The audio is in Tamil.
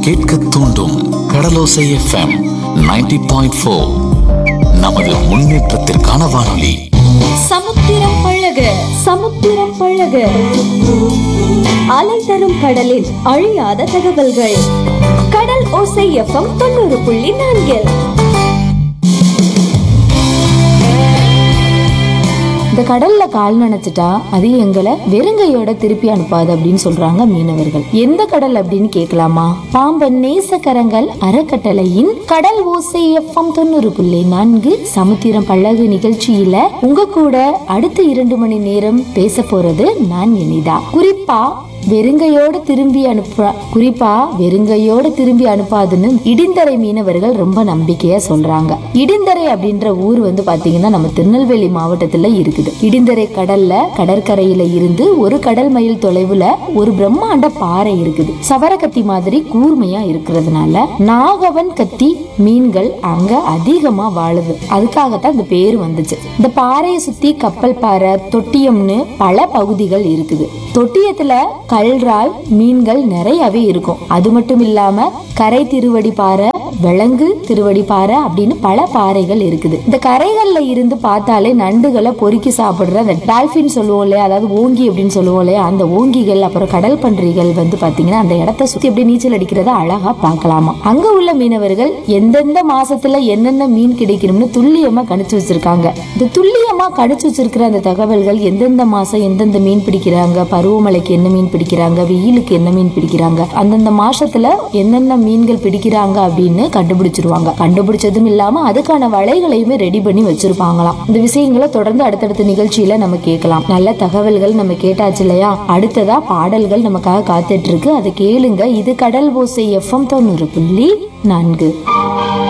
கேட்க தூண்டும் கடலோசை எஃப்எம் 90.4 பாயிண்ட் ஃபோர் நமது முன்னேற்றத்திற்கான வானொலி சமுத்திரம் பழக சமுத்திரம் பழக அலை தரும் கடலின் அழியாத தகவல்கள் கடல் ஓசை எஃப்எம் தொண்ணூறு புள்ளி நான்கில் இந்த கடல்ல கால் நனைச்சிட்டா அது எங்களை வெறுங்கையோட திருப்பி அனுப்பாது அப்படின்னு சொல்றாங்க மீனவர்கள் எந்த கடல் அப்படின்னு கேட்கலாமா பாம்பன் நேசக்கரங்கள் அறக்கட்டளையின் கடல் ஓசை எஃப்எம் தொண்ணூறு புள்ளி நான்கு சமுத்திரம் பழகு நிகழ்ச்சியில உங்க கூட அடுத்த இரண்டு மணி நேரம் பேச போறது நான் இனிதா குறிப்பா வெறுங்கையோட திரும்பி அனுப்ப குறிப்பா வெறுங்கையோட திரும்பி அனுப்பாதுன்னு இடிந்தரை மீனவர்கள் ரொம்ப நம்பிக்கையா சொல்றாங்க இடிந்தரை அப்படின்ற ஊர் வந்து பாத்தீங்கன்னா நம்ம திருநெல்வேலி மாவட்டத்துல இருக்குது இடிந்தரை கடல்ல கடற்கரையில இருந்து ஒரு கடல் மைல் தொலைவுல ஒரு பிரம்மாண்ட பாறை இருக்குது சவரக்கத்தி மாதிரி கூர்மையா இருக்கிறதுனால நாகவன் கத்தி மீன்கள் அங்க அதிகமா வாழுது அதுக்காகத்தான் இந்த பேர் வந்துச்சு இந்த பாறையை சுத்தி கப்பல் பாறை தொட்டியம்னு பல பகுதிகள் இருக்குது தொட்டியத்துல கல்றால் மீன்கள் நிறையவே இருக்கும் அது மட்டும் இல்லாம கரை திருவடி பாறை விலங்கு திருவடி பாறை அப்படின்னு பல பாறைகள் இருக்குது இந்த கரைகள்ல இருந்து பார்த்தாலே நண்டுகளை பொறுக்கி சாப்பிடுற அந்த டால்பின் சொல்லுவோம் இல்லையா அதாவது ஓங்கி அப்படின்னு சொல்லுவோம் இல்லையா அந்த ஓங்கிகள் அப்புறம் கடல் பன்றிகள் வந்து பாத்தீங்கன்னா அந்த இடத்த சுத்தி அப்படியே நீச்சல் அடிக்கிறத அழகா பார்க்கலாமா அங்க உள்ள மீனவர்கள் எந்தெந்த மாசத்துல என்னென்ன மீன் கிடைக்கணும்னு துல்லியமா கணிச்சு வச்சிருக்காங்க இந்த துல்லியமா கணிச்சு வச்சிருக்கிற அந்த தகவல்கள் எந்தெந்த மாசம் எந்தெந்த மீன் பிடிக்கிறாங்க பருவமழைக்கு என்ன மீன் பிடிக்கிறாங்க வெயிலுக்கு என்ன மீன் பிடிக்கிறாங்க அந்தந்த மாசத்துல என்னென்ன மீன்கள் பிடிக்கிறாங்க அப்படின்னு கண்டுபிடிச்சிருவாங்க கண்டுபிடிச்சதும் இல்லாம அதுக்கான வலைகளையுமே ரெடி பண்ணி வச்சிருப்பாங்களாம் இந்த விஷயங்களை தொடர்ந்து அடுத்தடுத்த நிகழ்ச்சியில நம்ம கேட்கலாம் நல்ல தகவல்கள் நம்ம கேட்டாச்சு இல்லையா அடுத்ததா பாடல்கள் நமக்காக காத்துட்டு இருக்கு அதை கேளுங்க இது கடல் ஓசை எஃப்எம் தொண்ணூறு புள்ளி நான்கு